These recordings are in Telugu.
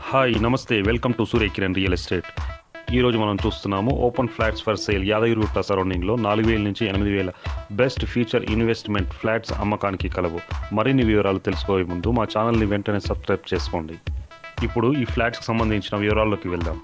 హాయ్ నమస్తే welcome to Surya Kiran real estate ఈరోజు మనం చూస్తున్నాము open flats for sale Yadagirigutta సరౌండింగ్లో నాలుగు వేల నుంచి ఎనిమిది వేల బెస్ట్ ఫ్యూచర్ ఇన్వెస్ట్మెంట్ ఫ్లాట్స్ అమ్మకానికి కలవు మరిన్ని వివరాలు తెలుసుకోవే ముందు మా ఛానల్ని వెంటనే సబ్స్క్రైబ్ చేసుకోండి ఇప్పుడు ఈ ఫ్లాట్స్కి సంబంధించిన వివరాల్లోకి వెళ్దాం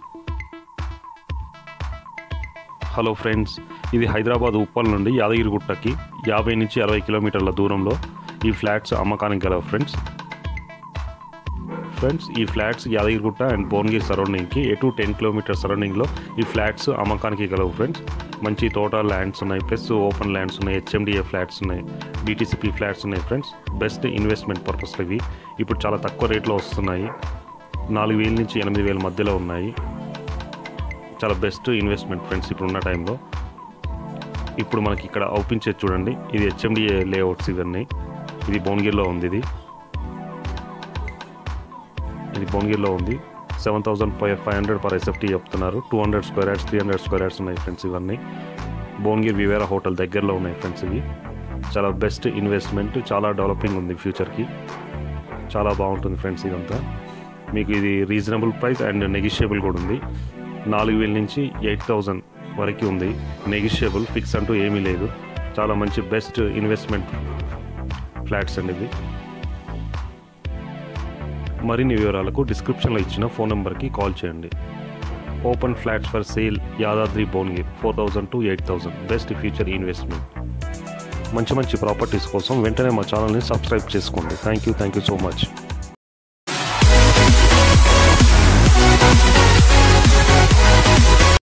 హలో ఫ్రెండ్స్ ఇది హైదరాబాద్ ఉప్పల్ నుండి యాదగిరిగుట్టకి యాభై నుంచి అరవై కిలోమీటర్ల దూరంలో ఈ ఫ్లాట్స్ అమ్మకానికి గలవు ఫ్రెండ్స్ ఫ్రెండ్స్ ఈ ఫ్లాట్స్ యాదగిరిగుట్ట అండ్ భువనగిరి సరౌండింగ్కి ఎటు టెన్ కిలోమీటర్ సరౌండింగ్లో ఈ ఫ్లాట్స్ అమ్మకానికి గలవు ఫ్రెండ్స్ మంచి తోట ల్యాండ్స్ ఉన్నాయి ప్లస్ ఓపెన్ ల్యాండ్స్ ఉన్నాయి హెచ్ఎండిఏ ఫ్లాట్స్ ఉన్నాయి డిటీసీపీ ఫ్లాట్స్ ఉన్నాయి ఫ్రెండ్స్ బెస్ట్ ఇన్వెస్ట్మెంట్ పర్పస్లో ఇవి ఇప్పుడు చాలా తక్కువ రేట్లో వస్తున్నాయి నాలుగు వేల నుంచి ఎనిమిది వేల మధ్యలో ఉన్నాయి చాలా బెస్ట్ ఇన్వెస్ట్మెంట్ ఫ్రెండ్స్ ఇప్పుడు ఉన్న టైంలో ఇప్పుడు మనకి ఇక్కడ అవుపించేది చూడండి ఇది హెచ్ఎండిఏ లేఅవుట్స్ ఇవన్నీ ఇది భువనగిరిలో ఉంది ఇది ఇది భువనగిరిలో ఉంది seven thousand five five hundred per SFT చెప్తున్నారు two hundred square yards three hundred square yards ఉన్నాయి ఫ్రెండ్స్ ఇవన్నీ భువనగిరి వివేరా హోటల్ దగ్గరలో ఉన్నాయి ఫ్రెండ్స్ ఇవి చాలా బెస్ట్ ఇన్వెస్ట్మెంట్ చాలా డెవలపింగ్ ఉంది ఫ్యూచర్కి చాలా బాగుంటుంది ఫ్రెండ్స్ ఇదంతా మీకు ఇది రీజనబుల్ ప్రైస్ అండ్ నెగిషియబుల్ కూడా ఉంది నాలుగు వేల నుంచి ఎయిట్ థౌజండ్ వరకు ఉంది నెగిషియబుల్ ఫిక్స్ అంటూ ఏమీ లేదు చాలా మంచి బెస్ట్ ఇన్వెస్ట్మెంట్ ఫ్లాట్స్ అండి ఇవి మరిన్ని వివరాలకు డిస్క్రిప్షన్లో ఇచ్చిన ఫోన్ నెంబర్కి కాల్ చేయండి open flats for sale Yadadri Bhuvanagiri four thousand to eight thousand best future investment మంచి మంచి ప్రాపర్టీస్ కోసం వెంటనే మా ఛానల్ని సబ్స్క్రైబ్ చేసుకోండి thank you thank you so much